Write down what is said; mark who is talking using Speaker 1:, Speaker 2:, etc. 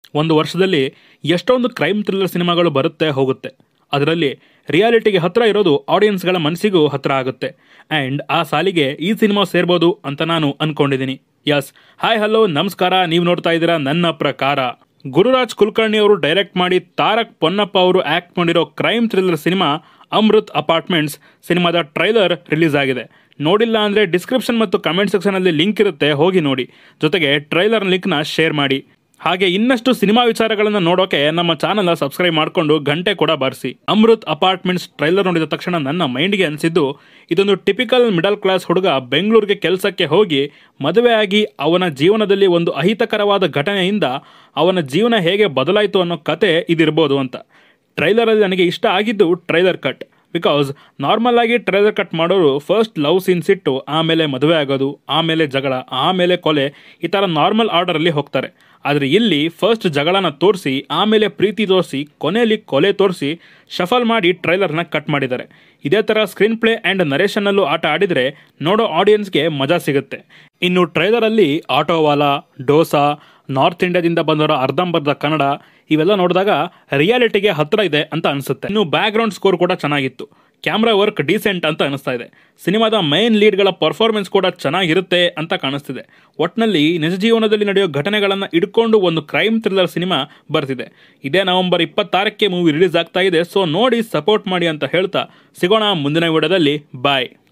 Speaker 1: ಒಂದು ವರ್ಷದಲ್ಲಿ ಎಷ್ಟೊಂದು ಕ್ರೈಮ್ ಥ್ರಿಲ್ಲರ್ ಸಿನಿಮಾಗಳು ಬರುತ್ತೆ ಹೋಗುತ್ತೆ ಅದರಲ್ಲಿ ರಿಯಾಲಿಟಿಗೆ ಹತ್ರ ಇರೋದು ಆಡಿಯನ್ಸ್ಗಳ ಮನಸ್ಸಿಗೂ ಹತ್ರ ಆಗುತ್ತೆ ಆ್ಯಂಡ್ ಆ ಸಾಲಿಗೆ ಈ ಸಿನಿಮಾ ಸೇರ್ಬೋದು ಅಂತ ನಾನು ಅನ್ಕೊಂಡಿದ್ದೀನಿ ಯಸ್ ಹಾಯ್ ಹಲೋ ನಮಸ್ಕಾರ ನೀವು ನೋಡ್ತಾ ಇದ್ದೀರಾ ನನ್ನ ಪ್ರಕಾರ ಗುರುರಾಜ್ ಕುಲಕರ್ಣಿ ಅವರು ಡೈರೆಕ್ಟ್ ಮಾಡಿ ತಾರಕ್ ಪೊನ್ನಪ್ಪ ಅವರು ಆಕ್ಟ್ ಮಾಡಿರೋ crime thriller cinema Amrut apartments ಸಿನಿಮಾದ ಟ್ರೈಲರ್ ರಿಲೀಸ್ ಆಗಿದೆ ನೋಡಿಲ್ಲ ಅಂದರೆ ಡಿಸ್ಕ್ರಿಪ್ಷನ್ ಮತ್ತು ಕಮೆಂಟ್ ಸೆಕ್ಷನಲ್ಲಿ ಲಿಂಕ್ ಇರುತ್ತೆ ಹೋಗಿ ನೋಡಿ ಜೊತೆಗೆ ಟ್ರೈಲರ್ ಲಿಂಕ್ನ ಶೇರ್ ಮಾಡಿ ಹಾಗೆ ಇನ್ನಷ್ಟು ಸಿನಿಮಾ ವಿಚಾರಗಳನ್ನು ನೋಡೋಕೆ ನಮ್ಮ ಚಾನಲ್ನ ಸಬ್ಸ್ಕ್ರೈಬ್ ಮಾಡಿಕೊಂಡು ಗಂಟೆ ಕೂಡ ಬಾರಿಸಿ ಅಮೃತ್ ಅಪಾರ್ಟ್ಮೆಂಟ್ಸ್ ಟ್ರೈಲರ್ ನೋಡಿದ ತಕ್ಷಣ ನನ್ನ ಮೈಂಡ್ಗೆ ಅನಿಸಿದ್ದು ಇದೊಂದು ಟಿಪಿಕಲ್ ಮಿಡಲ್ ಕ್ಲಾಸ್ ಹುಡುಗ ಬೆಂಗಳೂರಿಗೆ ಕೆಲಸಕ್ಕೆ ಹೋಗಿ ಮದುವೆಯಾಗಿ ಅವನ ಜೀವನದಲ್ಲಿ ಒಂದು ಅಹಿತಕರವಾದ ಘಟನೆಯಿಂದ ಅವನ ಜೀವನ ಹೇಗೆ ಬದಲಾಯಿತು ಅನ್ನೋ ಕತೆ ಇದಿರ್ಬೋದು ಅಂತ ಟ್ರೈಲರಲ್ಲಿ ನನಗೆ ಇಷ್ಟ ಆಗಿದ್ದು ಟ್ರೈಲರ್ ಕಟ್ ಬಿಕಾಸ್ ನಾರ್ಮಲ್ ಆಗಿ ಟ್ರೈಲರ್ ಕಟ್ ಮಾಡೋರು ಫಸ್ಟ್ ಲವ್ ಸೀನ್ಸ್ ಇಟ್ಟು ಆಮೇಲೆ ಮದುವೆ ಆಗೋದು ಆಮೇಲೆ ಜಗಳ ಆಮೇಲೆ ಕೊಲೆ ಈ ಥರ ನಾರ್ಮಲ್ ಆರ್ಡರಲ್ಲಿ ಹೋಗ್ತಾರೆ ಆದರೆ ಇಲ್ಲಿ ಫಸ್ಟ್ ಜಗಳನ ತೋರಿಸಿ ಆಮೇಲೆ ಪ್ರೀತಿ ತೋರಿಸಿ ಕೊನೆಯಲ್ಲಿ ಕೊಲೆ ತೋರಿಸಿ ಶಫಲ್ ಮಾಡಿ ಟ್ರೈಲರ್ನ ಕಟ್ ಮಾಡಿದ್ದಾರೆ ಇದೇ ಥರ ಸ್ಕ್ರೀನ್ ಪ್ಲೇ ಆ್ಯಂಡ್ ನರೇಷನ್ನಲ್ಲೂ ಆಟ ಆಡಿದರೆ ನೋಡೋ ಆಡಿಯನ್ಸ್ಗೆ ಮಜಾ ಸಿಗುತ್ತೆ ಇನ್ನು ಟ್ರೈಲರಲ್ಲಿ ಆಟೋವಾಲಾ ಡೋಸಾ ನಾರ್ತ್ ಇಂಡಿಯಾದಿಂದ ಬಂದವರ ಅರ್ಧಂಬರ್ಧ ಕನ್ನಡ ಇವೆಲ್ಲ ನೋಡಿದಾಗ ರಿಯಾಲಿಟಿಗೆ ಹತ್ರ ಇದೆ ಅಂತ ಅನಿಸುತ್ತೆ ಇನ್ನು ಬ್ಯಾಕ್ಗ್ರೌಂಡ್ ಸ್ಕೋರ್ ಕೂಡ ಚೆನ್ನಾಗಿತ್ತು ಕ್ಯಾಮ್ರಾ ವರ್ಕ್ ಡೀಸೆಂಟ್ ಅಂತ ಅನಿಸ್ತಾ ಇದೆ ಸಿನಿಮಾದ ಮೈನ್ ಲೀಡ್ಗಳ ಪರ್ಫಾರ್ಮೆನ್ಸ್ ಕೂಡ ಚೆನ್ನಾಗಿರುತ್ತೆ ಅಂತ ಕಾಣಿಸ್ತಿದೆ ಒಟ್ನಲ್ಲಿ ನಿಜ ಜೀವನದಲ್ಲಿ ನಡೆಯೋ ಘಟನೆಗಳನ್ನು ಇಟ್ಕೊಂಡು ಒಂದು ಕ್ರೈಮ್ ಥ್ರಿಲ್ಲರ್ ಸಿನಿಮಾ ಬರ್ತಿದೆ ಇದೇ ನವೆಂಬರ್ ಇಪ್ಪತ್ತಾರಕ್ಕೆ ಮೂವಿ ರಿಲೀಸ್ ಆಗ್ತಾ ಇದೆ ಸೊ ನೋಡಿ ಸಪೋರ್ಟ್ ಮಾಡಿ ಅಂತ ಹೇಳ್ತಾ ಸಿಗೋಣ ಮುಂದಿನ ವಿಡಿಯೋದಲ್ಲಿ ಬಾಯ್